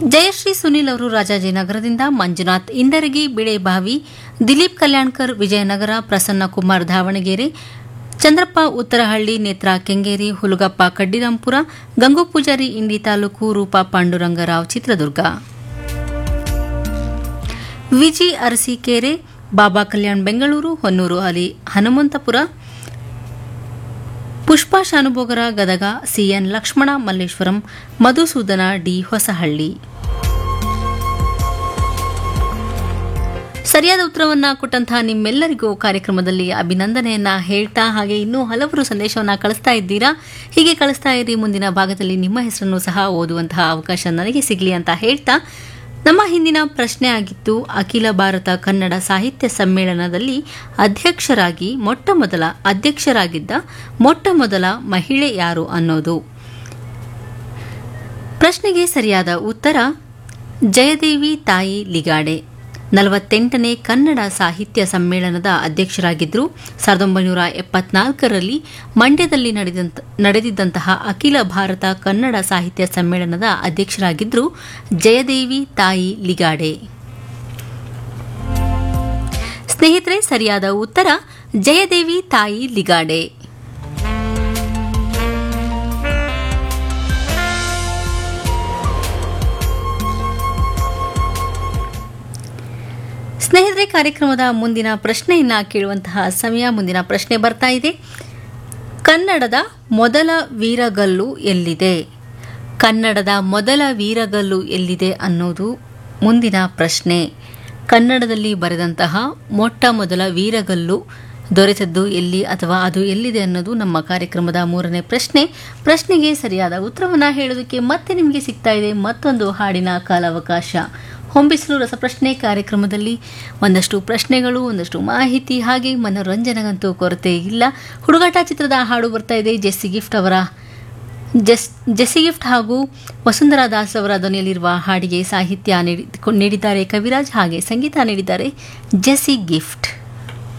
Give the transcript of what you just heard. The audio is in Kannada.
ಜಯಶ್ರೀ ಸುನಿಲ್ ಅವರು ರಾಜಾಜಿನಗರದಿಂದ ಮಂಜುನಾಥ್ ಇಂದರಗಿ ಬಿಳೆಬಾವಿ ದಿಲೀಪ್ ಕಲ್ಯಾಣ್ಕರ್ ವಿಜಯನಗರ ಪ್ರಸನ್ನ ಕುಮಾರ್ ದಾವಣಗೆರೆ ಚಂದ್ರಪ್ಪ ಉತ್ತರಹಳ್ಳಿ ನೇತ್ರಾ ಕೆಂಗೇರಿ ಹುಲಗಪ್ಪ ಕಡ್ಡಿರಾಂಪುರ ಗಂಗು ಪೂಜಾರಿ ಇಂಡಿ ತಾಲೂಕು ರೂಪಾ ಪಾಂಡುರಂಗರಾವ್ ಚಿತ್ರದುರ್ಗ ವಿಜಿ ಅರಸೀಕೆರೆ ಬಾಬಾ ಕಲ್ಯಾಣ್ ಬೆಂಗಳೂರು ಹೊನ್ನೂರು ಅಲಿ ಹನುಮಂತಪುರ ಪುಷ್ಪಾ ಶಾನುಭೋಗರ ಗದಗ ಸಿಎನ್ ಲಕ್ಷ್ಮಣ ಮಲ್ಲೇಶ್ವರಂ ಮಧುಸೂದನ ಡಿ ಹೊಸಹಳ್ಳಿ ಸರಿಯಾದ ಉತ್ತರವನ್ನ ಕೊಟ್ಟಂತಹ ನಿಮ್ಮೆಲ್ಲರಿಗೂ ಕಾರ್ಯಕ್ರಮದಲ್ಲಿ ಅಭಿನಂದನೆಯನ್ನ ಹೇಳ್ತಾ ಹಾಗೆ ಇನ್ನೂ ಹಲವರು ಸಂದೇಶವನ್ನ ಕಳಿಸ್ತಾ ಇದ್ದೀರಾ ಹೀಗೆ ಕಳಿಸ್ತಾ ಇರಿ ಮುಂದಿನ ಭಾಗದಲ್ಲಿ ನಿಮ್ಮ ಹೆಸರನ್ನು ಸಹ ಓದುವಂತಹ ಅವಕಾಶ ನನಗೆ ಸಿಗಲಿ ಅಂತ ಹೇಳ್ತಾ ನಮ್ಮ ಹಿಂದಿನ ಪ್ರಶ್ನೆ ಆಗಿತ್ತು ಅಖಿಲ ಭಾರತ ಕನ್ನಡ ಸಾಹಿತ್ಯ ಸಮ್ಮೇಳನದಲ್ಲಿ ಅಧ್ಯಕ್ಷರಾಗಿ ಮೊಟ್ಟ ಮೊದಲ ಅಧ್ಯಕ್ಷರಾಗಿದ್ದ ಮೊಟ್ಟ ಮೊದಲ ಮಹಿಳೆ ಯಾರು ಅನ್ನೋದು ಪ್ರಶ್ನೆಗೆ ಸರಿಯಾದ ಉತ್ತರ ಜಯದೇವಿ ತಾಯಿ ಲಿಗಾಡೆ ನಲವತ್ತೆಂಟನೇ ಕನ್ನಡ ಸಾಹಿತ್ಯ ಸಮ್ಮೇಳನದ ಅಧ್ಯಕ್ಷರಾಗಿದ್ದರು ಸಾವಿರದ ಒಂಬೈನೂರ ಎಪ್ಪತ್ನಾಲ್ಕರಲ್ಲಿ ಮಂಡ್ಯದಲ್ಲಿ ನಡೆದಂತ ನಡೆದಿದ್ದಂತಹ ಅಖಿಲ ಭಾರತ ಕನ್ನಡ ಸಾಹಿತ್ಯ ಸಮ್ಮೇಳನದ ಅಧ್ಯಕ್ಷರಾಗಿದ್ದರು ಜಯದೇವಿ ತಾಯಿ ಲಿಗಾಡೆ ಸ್ನೇಹಿತರೆ ಸರಿಯಾದ ಉತ್ತರ ಜಯದೇವಿ ತಾಯಿ ಲಿಗಾಡೆ ಸ್ನೇಹಿತರೆ ಕಾರ್ಯಕ್ರಮದ ಮುಂದಿನ ಪ್ರಶ್ನೆಯನ್ನ ಕೇಳುವಂತಹ ಸಮಯ ಮುಂದಿನ ಪ್ರಶ್ನೆ ಬರ್ತಾ ಇದೆ ಕನ್ನಡದ ಮೊದಲ ವೀರಗಲ್ಲು ಎಲ್ಲಿದೆ ಕನ್ನಡದ ಮೊದಲ ವೀರಗಲ್ಲು ಎಲ್ಲಿದೆ ಅನ್ನೋದು ಮುಂದಿನ ಪ್ರಶ್ನೆ ಕನ್ನಡದಲ್ಲಿ ಬರೆದಂತಹ ಮೊಟ್ಟ ಮೊದಲ ವೀರಗಲ್ಲು ದೊರೆತದ್ದು ಎಲ್ಲಿ ಅಥವಾ ಅದು ಎಲ್ಲಿದೆ ಅನ್ನೋದು ನಮ್ಮ ಕಾರ್ಯಕ್ರಮದ ಮೂರನೇ ಪ್ರಶ್ನೆ ಪ್ರಶ್ನೆಗೆ ಸರಿಯಾದ ಉತ್ತರವನ್ನು ಹೇಳೋದಕ್ಕೆ ಮತ್ತೆ ನಿಮಗೆ ಸಿಗ್ತಾ ಇದೆ ಮತ್ತೊಂದು ಹಾಡಿನ ಕಾಲಾವಕಾಶ ಹೊಂಬಿಸಲು ರಸಪ್ರಶ್ನೆ ಕಾರ್ಯಕ್ರಮದಲ್ಲಿ ಒಂದಷ್ಟು ಪ್ರಶ್ನೆಗಳು ಒಂದಷ್ಟು ಮಾಹಿತಿ ಹಾಗೆ ಮನೋರಂಜನೆಗಂತೂ ಕೊರತೆ ಇಲ್ಲ ಹುಡುಗಾಟ ಚಿತ್ರದ ಹಾಡು ಬರ್ತಾ ಇದೆ ಜೆಸ್ಸಿ ಗಿಫ್ಟ್ ಅವರ ಜೆಸ್ ಜೆಸ್ಸಿ ಗಿಫ್ಟ್ ಹಾಗೂ ವಸುಂಧರಾ ದಾಸ್ ಅವರ ಧ್ವನಿಯಲ್ಲಿರುವ ಹಾಡಿಗೆ ಸಾಹಿತ್ಯ ನೀಡಿ- ನೀಡಿದ್ದಾರೆ ಕವಿರಾಜ್ ಹಾಗೆ ಸಂಗೀತ ನೀಡಿದ್ದಾರೆ ಜೆಸ್ಸಿ ಗಿಫ್ಟ್